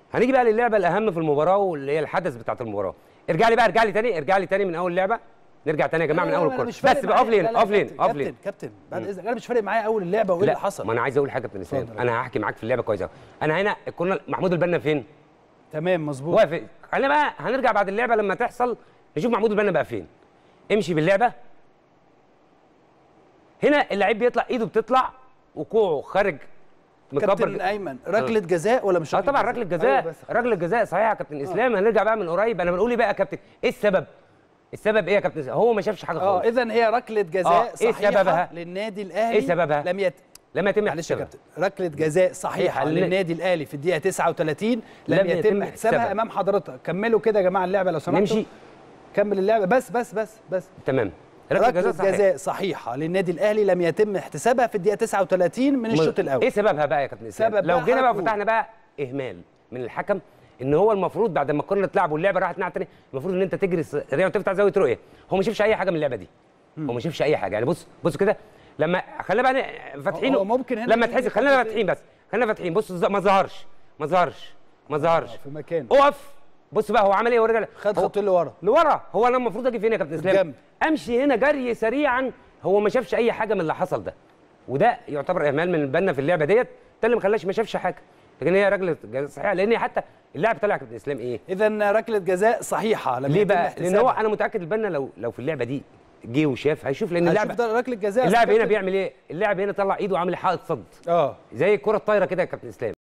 هنيجي بقى للعبه الاهم في المباراه واللي هي الحدث بتاعت المباراه ارجع لي بقى ارجع لي تاني ارجع لي تاني من اول اللعبه نرجع تاني يا جماعه من لا، لا، اول لا، الكوره مش فارق بس بقى معايا. اوف لين لا، لا، اوف لين كابتن، اوف لين كابتن كابتن بعد اذنك انا مش فارق معايا قوي اللعبه وايه اللي لا حصل ما انا عايز اقول حاجه يا كابتن اسلام اتفضل. انا هحكي معاك في اللعبه كويس قوي انا هنا كنا محمود البنا فين تمام مظبوط واقف خلينا بقى هنرجع بعد اللعبه لما تحصل نشوف محمود البنا بقى فين امشي باللعبه هنا اللعيب بيطلع ايده بتطلع وكوعه خارج كابتن مكبر ايمن ركله جزاء ولا مش اه طبعا ركله جزاء أيوة بس ركله جزاء صحيح يا كابتن اسلام هنرجع بقى من قريب انا بنقول ايه بقى يا كابتن ايه السبب السبب ايه يا كابتن إسلام؟ هو ما شافش حاجه اه خالص اذا هي ركله جزاء آه، إيه صحيحه سببها؟ للنادي الاهلي إيه سببها؟ لم يت... لما يتم معلش يا احتسابها. كابتن ركله جزاء صحيحه لن- للنادي الاهلي في الدقيقه 39 لم, لم يتم يتم حسابها احتسابها. امام حضرتك كملوا كده يا جماعه اللعبه لو سمحتوا نمشي كمل اللعبه بس بس بس بس تمام ركله جزاء جزاء, صحيح. صحيحه للنادي الاهلي لم يتم احتسابها في الدقيقه 39 من الشوط الاول ايه سببها بقى يا كابتن اسلام سبب لو بقى جينا بقى هنقول. فتحنا بقى اهمال من الحكم ان هو المفروض بعد ما كنا تلعبوا اللعبه راحت ناحيه تانية المفروض ان انت تجري سريع وتفتح زاويه رؤيه هو ما شافش اي حاجه من اللعبه دي هو ما شافش اي حاجه يعني بص بص كده لما خلينا بقى ن- فاتحين هو ممكن هنا لما يكون تحس في خلينا حاجة فاتحين بس خلينا فاتحين بص ز- ما ظهرش ما ظهرش ما ظهرش في مكانه اقف بص بقى هو عمل ايه ورجع خد هو- خطوتين لورا لورا هو انا المفروض اجي فين يا كابتن اسلام الجنب. امشي هنا جري سريعا هو ما شافش اي حاجه من اللي حصل ده وده يعتبر اهمال من البنا في اللعبه ديت ده اللي ما خلاش ما شافش حاجه لكن هي رجل جزاء صحيحه لان هي حتى اللاعب طلع يا كابتن اسلام ايه اذا ركله جزاء صحيحه لم ليه يتم بقى لان هو احتسابها. انا متاكد البنا لو لو في اللعبه دي جه وشاف هيشوف لان هنشوف اللاعب ده ركله جزاء اللاعب هنا كابتن. بيعمل ايه اللاعب هنا طلع ايده وعامل حائط صد اه زي الكره الطايره كده يا كابتن اسلام